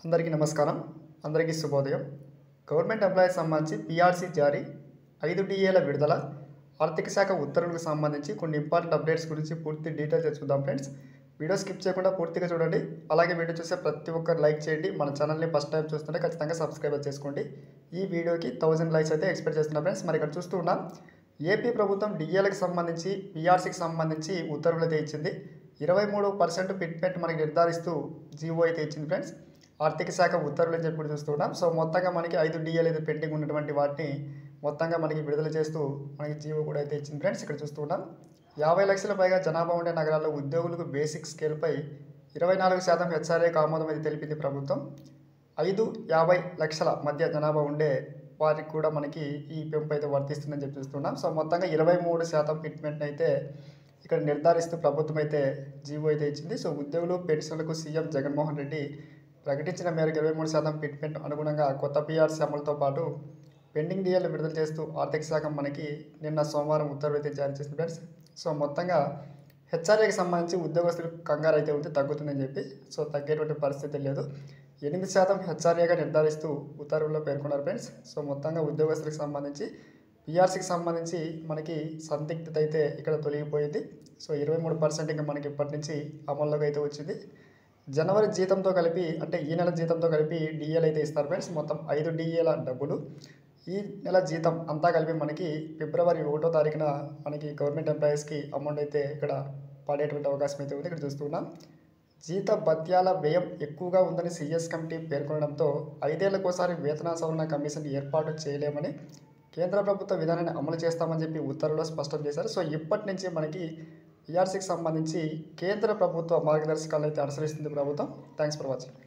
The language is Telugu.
అందరికీ నమస్కారం అందరికీ శుభోదయం గవర్నమెంట్ ఎంప్లాయీస్ సంబంధించి పిఆర్సీ జారీ ఐదు డిఏల విడుదల ఆర్థిక శాఖ ఉత్తర్వులకు సంబంధించి కొన్ని ఇంపార్టెంట్ అప్డేట్స్ గురించి పూర్తి డీటెయిల్స్ తెలుసుకుందాం ఫ్రెండ్స్ వీడియో స్కిప్ చేయకుండా పూర్తిగా చూడండి అలాగే వీడియో చూసే ప్రతి ఒక్కరు లైక్ చేయండి మన ఛానల్ని ఫస్ట్ టైం చూస్తుంటే ఖచ్చితంగా సబ్స్క్రైబ్ చేసుకోండి ఈ వీడియోకి థౌజండ్ లైక్స్ అయితే ఎక్స్పెక్ట్ చేస్తున్నాం ఫ్రెండ్స్ మరి ఇక్కడ చూస్తూ ఉన్నాం ఏపీ ప్రభుత్వం డిఏలకు సంబంధించి పిఆర్సీకి సంబంధించి ఉత్తర్వులు అయితే ఇచ్చింది ఇరవై మూడు పర్సెంట్ ఫిట్మెంట్ మనకి నిర్ధారిస్తూ జీవో అయితే ఇచ్చింది ఫ్రెండ్స్ ఆర్థిక శాఖ ఉత్తర్వులు అని చెప్పి కూడా చూస్తున్నాం సో మొత్తంగా మనకి ఐదు డిఏలు అయితే పెండింగ్ ఉన్నటువంటి వాటిని మొత్తంగా మనకి విడుదల చేస్తూ మనకి జీవో కూడా అయితే ఇచ్చింది ఫ్రెండ్స్ ఇక్కడ చూస్తున్నాం యాభై లక్షల పైగా జనాభా ఉండే నగరాల్లో ఉద్యోగులకు బేసిక్ స్కేల్పై ఇరవై నాలుగు శాతం హెచ్ఆర్ఏకి ఆమోదం అయితే తెలిపింది ప్రభుత్వం ఐదు యాభై లక్షల మధ్య జనాభా ఉండే వారికి కూడా మనకి ఈ పెంపు అయితే వర్తిస్తుందని చెప్పి చూస్తున్నాం సో మొత్తంగా ఇరవై మూడు శాతం ఫిట్మెంట్ అయితే ఇక్కడ నిర్ధారిస్తూ ప్రభుత్వం అయితే జీవో అయితే ఇచ్చింది సో ఉద్యోగులు పెన్షన్లకు సీఎం జగన్మోహన్ రెడ్డి ప్రకటించిన మేరకు ఇరవై మూడు శాతం ఫిట్మెంట్ అనుగుణంగా కొత్త పీఆర్సీ అమలుతో పాటు పెండింగ్ డిఏలు విడుదల చేస్తూ ఆర్థిక శాఖ మనకి నిన్న సోమవారం ఉత్తర్వు అయితే జారీ చేసింది ఫ్రెండ్స్ సో మొత్తంగా హెచ్ఆర్ఏకి సంబంధించి ఉద్యోగస్తులకు కంగారు అయితే ఉంది తగ్గుతుందని చెప్పి సో తగ్గేటువంటి పరిస్థితి లేదు ఎనిమిది శాతం హెచ్ఆర్ఏగా నిర్ధారిస్తూ ఉత్తర్వుల్లో పేర్కొన్నారు ఫ్రెండ్స్ సో మొత్తంగా ఉద్యోగస్తులకు సంబంధించి పిఆర్సీకి సంబంధించి మనకి సందిగ్ధత అయితే ఇక్కడ తొలగిపోయింది సో ఇరవై మూడు పర్సెంట్ ఇంకా మనకి ఇప్పటి నుంచి అమల్లోకి అయితే వచ్చింది జనవరి జీతంతో కలిపి అంటే ఈ నెల జీతంతో కలిపి డిఏలు అయితే ఇస్తారు ఫ్రెండ్స్ మొత్తం ఐదు డిఏల డబ్బులు ఈ నెల జీతం అంతా కలిపి మనకి ఫిబ్రవరి ఒకటో తారీఖున మనకి గవర్నమెంట్ ఎంప్లాయీస్కి అమౌంట్ అయితే ఇక్కడ పడేటువంటి అవకాశం అయితే ఉంది ఇక్కడ చూస్తున్నాం జీత భత్యాల వ్యయం ఎక్కువగా ఉందని సిఎస్ కమిటీ పేర్కొనడంతో ఐదేళ్లకోసారి వేతన సవరణ కమిషన్ ఏర్పాటు చేయలేమని కేంద్ర ప్రభుత్వ విధానాన్ని అమలు చేస్తామని చెప్పి ఉత్తర్వులో స్పష్టం చేశారు సో ఇప్పటి నుంచి మనకి పిఆర్సీకి సంబంధించి కేంద్ర ప్రభుత్వ మార్గదర్శకాలు అయితే అనుసరిస్తుంది ప్రభుత్వం థ్యాంక్స్ ఫర్ వాచింగ్